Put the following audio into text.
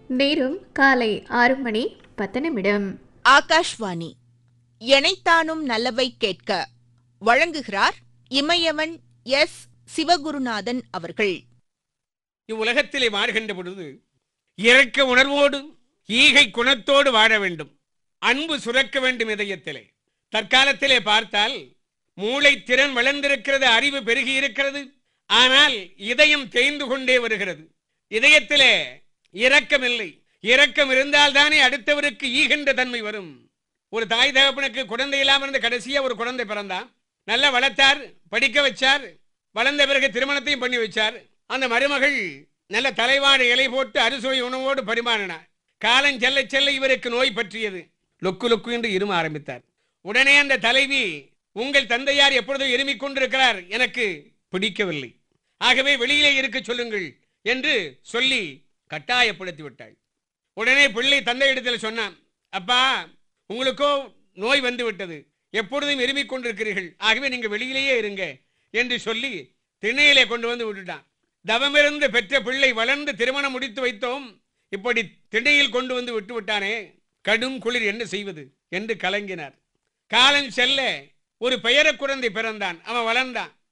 நேரம் காலை ஆறு மணி பத்து நிமிடம் ஆகாஷ்வாணி எனைத்தானும் நல்லவை கேட்க வழங்குகிறார் இமயவன் எஸ் சிவகுருநாதன் அவர்கள் இவ்வுலகத்திலே வாழ்கின்ற பொழுது இரக்க உணர்வோடு ஈகை குணத்தோடு வாழ வேண்டும் அன்பு சுரக்க வேண்டும் இதயத்திலே தற்காலத்திலே பார்த்தால் மூளை திறன் வளர்ந்திருக்கிறது அறிவு பெருகி இருக்கிறது ஆனால் இதயம் தேய்ந்து கொண்டே வருகிறது இதயத்திலே இரக்கமில்லை இரக்கம் இருந்தால்தானே அடுத்தவருக்கு ஈகின்ற தன்மை வரும் ஒரு தாய் தகப்பனுக்கு குழந்தை இல்லாமல் இருந்த கடைசியா ஒரு குழந்தை பிறந்தான் நல்லா வளர்த்தார் படிக்க வச்சார் வளர்ந்த பிறகு திருமணத்தையும் பண்ணி வச்சார் அந்த மருமகள் நல்ல தலைவாடு இலை போட்டு அறுசுவை உணவோடு பரிமாறினார் காலம் செல்ல செல்ல இவருக்கு நோய் பற்றியது லொக்கு லொக்கு என்று இரும ஆரம்பித்தார் உடனே அந்த தலைவி உங்கள் தந்தையார் எப்பொழுதும் இருமிக் கொண்டிருக்கிறார் எனக்கு பிடிக்கவில்லை ஆகவே வெளியிலே இருக்க சொல்லுங்கள் என்று சொல்லி கட்டாயப்படுத்தி விட்டாள் உடனே பிள்ளை தந்தையிடத்தில் சொன்னான் அப்பா உங்களுக்கோ நோய் வந்து விட்டது எப்பொழுதும் இருமிக் கொண்டிருக்கிறீர்கள் ஆகவே நீங்க வெளியிலேயே இருங்க என்று சொல்லி திண்ணையிலே கொண்டு வந்து விட்டுட்டான் தவமிருந்து பெற்ற பிள்ளை வளர்ந்து திருமணம் முடித்து வைத்தோம் இப்படி திண்ணையில் கொண்டு வந்து விட்டு விட்டானே கடும் குளிர் என்ன செய்வது என்று கலங்கினார் காலம் செல்ல ஒரு பெயர குழந்தை பிறந்தான் அவன் வளர்ந்தான்